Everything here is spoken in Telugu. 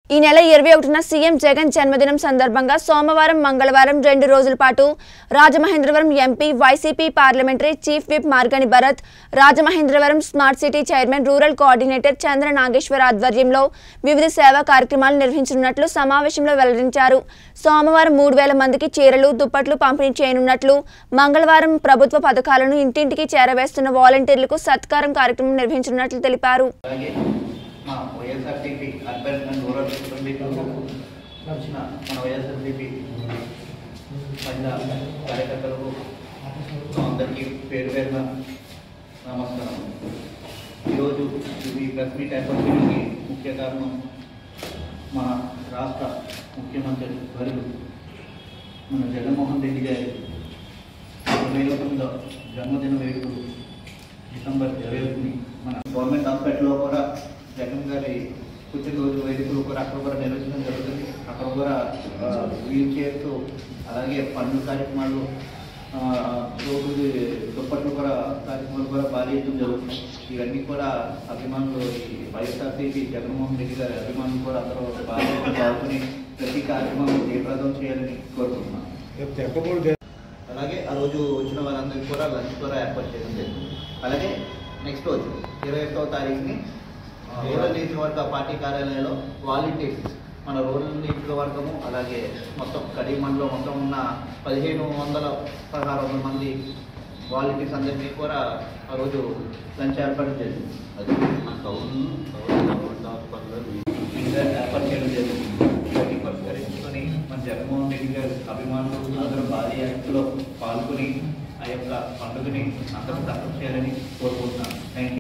ఈ నెల ఇరవై ఒకటిన సీఎం జగన్ జన్మదినం సందర్భంగా సోమవారం మంగళవారం రెండు రోజుల పాటు Rajamahendravaram MP YCP parliamentary chief whip Margani Bharat Rajamahendravaram smart city chairman rural coordinator Chandra Nageswara ఆధ్వర్యంలో వివిధ సేవా కార్యక్రమాలు నిర్వహించనున్నట్లు సమావేశంలో వెల్లడించారు సోమవారం మూడు వేల మందికి చీరలు దుప్పట్లు పంపిణీ చేయనున్నట్లు మంగళవారం ప్రభుత్వ పథకాలను ఇంటింటికి చేరవేస్తున్న వాలంటీర్లకు సత్కారం కార్యక్రమం నిర్వహించనున్నట్లు తెలిపారు అలాగే మా వైఎస్ఆర్టీపీ అర్బన్ అండ్ రూరల్ కుటుంబీకులకు వచ్చిన మన వైఎస్ఆర్టీపీ మహిళా కార్యకర్తలకు అందరికీ పేరు పేరున నమస్కారం ఈరోజు ఇది ప్రెస్ మీట్ ఏర్పాటు చేయడానికి ముఖ్య కారణం మన రాష్ట్ర ముఖ్యమంత్రి వర్యులు మన జగన్మోహన్ రెడ్డి గారి ఇరవై తొమ్మిదో జన్మదిన వేడుకలు డిసెంబర్ ఇరవై ఒకటిని మన గవర్నమెంట్ హాస్పిటల్లో కూడా జగన్ గారి పుట్టినరోజు వేడుకలు కూడా అక్కడ కూడా నిర్వహించడం జరుగుతుంది అక్కడ కూడా వీల్ చైర్స్ అలాగే పండ్లు కార్యక్రమాలు ఆ, రోగులు దుప్పట్లు కూడా కార్యక్రమాలు కూడా భారీ ఎత్తున జరుగుతుంది ఇవన్నీ కూడా అభిమానులు ఈ వైఎస్ఆర్సీపీ జగన్మోహన్ రెడ్డి గారి అభిమానులు కూడా అందరూ భారీ ఎత్తున పాల్గొని ప్రతి కార్యక్రమం జయప్రదం చేయాలని కోరుకుంటున్నాను అలాగే ఆ రోజు వచ్చిన వారందరికీ కూడా లంచ్ కూడా ఏర్పాటు చేయడం జరిగింది అలాగే నెక్స్ట్ రోజు ఇరవై ఒకటవ తారీఖుని రూరల్ నియోజకవర్గ పార్టీ కార్యాలయంలో వాలంటీర్స్ మన రూరల్ నియోజకవర్గము అలాగే మొత్తం కడి మండలం మొత్తం ఉన్న పదిహేను వందల పదహారు వందల మంది వాలంటీర్స్ అందరికీ కూడా ఆ రోజు లంచ్ ఏర్పాటు జరిగింది అది మన టౌన్ ఇంకా ఏర్పాటు చేయడం జరిగింది ఇవన్నీ పరిష్కరించుకొని మన జగన్మోహన్ రెడ్డి గారి అభిమానులు అందరూ భారీ ఎత్తులో పాల్గొని ఆ యొక్క పండుగని అందరూ సక్సెస్ చేయాలని కోరుకుంటున్నాను